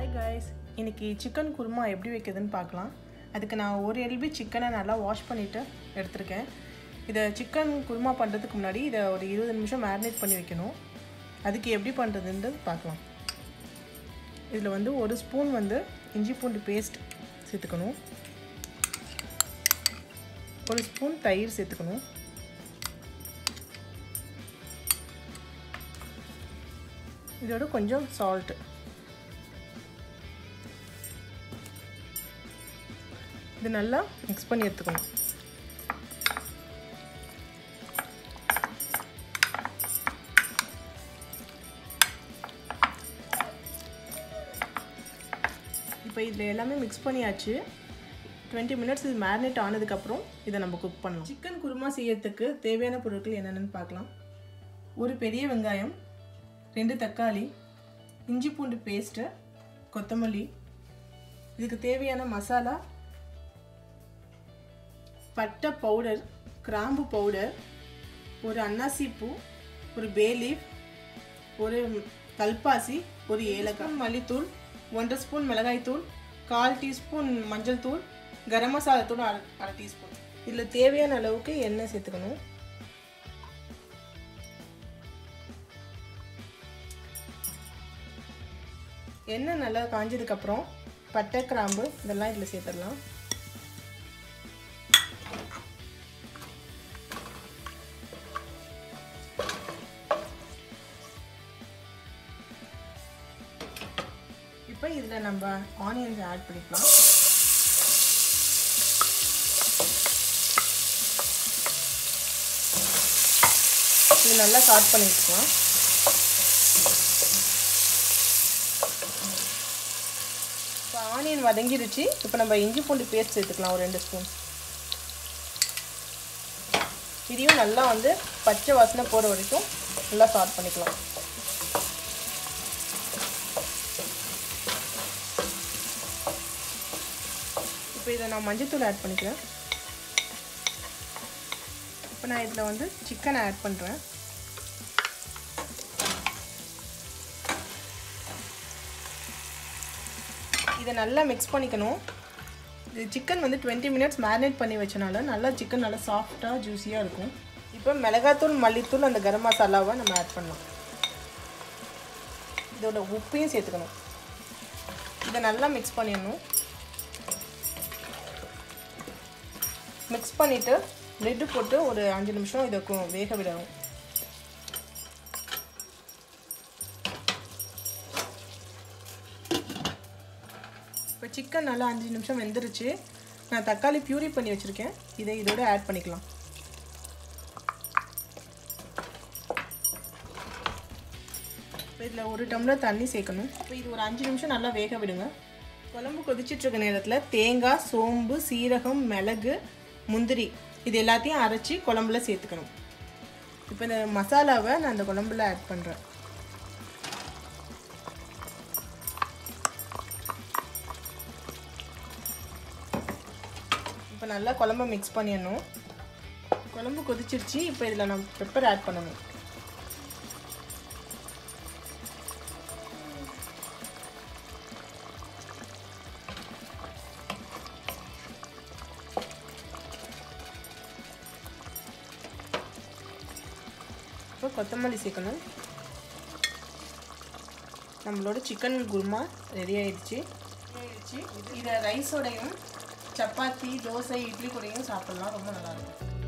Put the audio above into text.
hi guys இன்னைக்கு chicken kurma எப்படி வைக்கிறதுன்னு பார்க்கலாம் அதுக்கு நான் ஒரு எல்பி சிக்கனை நல்லா வாஷ் பண்ணிவிட்டு எடுத்திருக்கேன் இதை சிக்கன் குருமா பண்ணுறதுக்கு முன்னாடி இதை ஒரு இருபது நிமிஷம் மேரினேட் பண்ணி வைக்கணும் அதுக்கு எப்படி பண்ணுறதுன்றது பார்க்கலாம் இதில் வந்து ஒரு ஸ்பூன் வந்து இஞ்சி பூண்டு பேஸ்ட் சேர்த்துக்கணும் ஒரு ஸ்பூன் தயிர் சேர்த்துக்கணும் இதோட கொஞ்சம் சால்ட்டு இது நல்லா மிக்ஸ் பண்ணி எடுத்துக்கணும் இப்போ இதில் எல்லாமே மிக்ஸ் பண்ணியாச்சு டுவெண்ட்டி மினிட்ஸ் இது மேரினேட் ஆனதுக்கப்புறம் இதை நம்ம குக் பண்ணலாம் சிக்கன் குருமா செய்யறதுக்கு தேவையான பொருட்கள் என்னென்னு பார்க்கலாம் ஒரு பெரிய வெங்காயம் ரெண்டு தக்காளி இஞ்சி பூண்டு பேஸ்ட்டு கொத்தமல்லி இதுக்கு தேவையான மசாலா பட்டை பவுடர் கிராம்பு பவுடர் ஒரு அன்னாசி பூ ஒரு பேலீஃப் ஒரு கல்பாசி ஒரு ஏலக்காய் மல்லித்தூள் ஒன்றரை ஸ்பூன் மிளகாய்த்தூள் கால் டீஸ்பூன் மஞ்சள் தூள் கரம் மசாலா தூள் அரை அரை டீஸ்பூன் இதில் தேவையான அளவுக்கு எண்ணெய் சேர்த்துக்கணும் எண்ணெய் நல்லா காஞ்சதுக்கப்புறம் பட்டை கிராம்பு இதெல்லாம் இதில் சேர்த்துடலாம் இப்போ இதில் நம்ம ஆனியன்ஸ் ஆட் பண்ணிக்கலாம் இது நல்லா சாட் பண்ணி வச்சுக்கலாம் இப்போ ஆனியன் வதங்கிடுச்சு இப்போ நம்ம இஞ்சி பூண்டு பேஸ்ட் சேர்த்துக்கலாம் ஒரு ரெண்டு ஸ்பூன் இதையும் நல்லா வந்து பச்சை வாசனை போகிற வரைக்கும் நல்லா சாட் பண்ணிக்கலாம் இப்போ இதை நான் மஞ்சத்தூள் ஆட் பண்ணிக்கிறேன் இப்போ நான் இதில் வந்து சிக்கனை ஆட் பண்ணுறேன் இதை நல்லா மிக்ஸ் பண்ணிக்கணும் இது சிக்கன் வந்து டுவெண்ட்டி மினிட்ஸ் மேரினேட் பண்ணி வச்சனால நல்லா சிக்கன் நல்லா சாஃப்டாக ஜூஸியாக இருக்கும் இப்போ மிளகாத்தூள் மல்லித்தூள் அந்த கரம் மசாலாவை நம்ம ஆட் பண்ணலாம் இதோட உப்பையும் சேர்த்துக்கணும் இதை நல்லா மிக்ஸ் பண்ணிடணும் மிக்ஸ் பண்ணிவிட்டு லிட்டு போட்டு ஒரு அஞ்சு நிமிஷம் இதை வேக விடணும் இப்போ சிக்கன் நல்லா அஞ்சு நிமிஷம் வெந்துருச்சு நான் தக்காளி பியூரி பண்ணி வச்சுருக்கேன் இதை இதோட ஆட் பண்ணிக்கலாம் இப்போ இதில் ஒரு டம்ளர் தண்ணி சேர்க்கணும் இப்போ இது ஒரு அஞ்சு நிமிஷம் நல்லா வேக விடுங்க குழம்பு கொதிச்சிட்ருக்க நேரத்தில் தேங்காய் சோம்பு சீரகம் மிளகு முந்திரி இது எல்லாத்தையும் அரைச்சி குழம்புல சேர்த்துக்கணும் இப்போ இந்த மசாலாவை நான் அந்த குழம்புல ஆட் பண்ணுறேன் இப்போ நல்லா குழம்ப மிக்ஸ் பண்ணிடணும் குழம்பு கொதிச்சிருச்சு இப்போ இதில் நம்ம பெப்பர் ஆட் பண்ணணும் இப்போ கொத்தமல்லி சேர்க்கணும் நம்மளோட சிக்கன் குருமா ரெடி ஆயிடுச்சு ஆயிடுச்சு இதை ரைஸோடையும் சப்பாத்தி தோசை இட்லி கூடயும் சாப்பிட்லாம் ரொம்ப நல்லாயிருக்கும்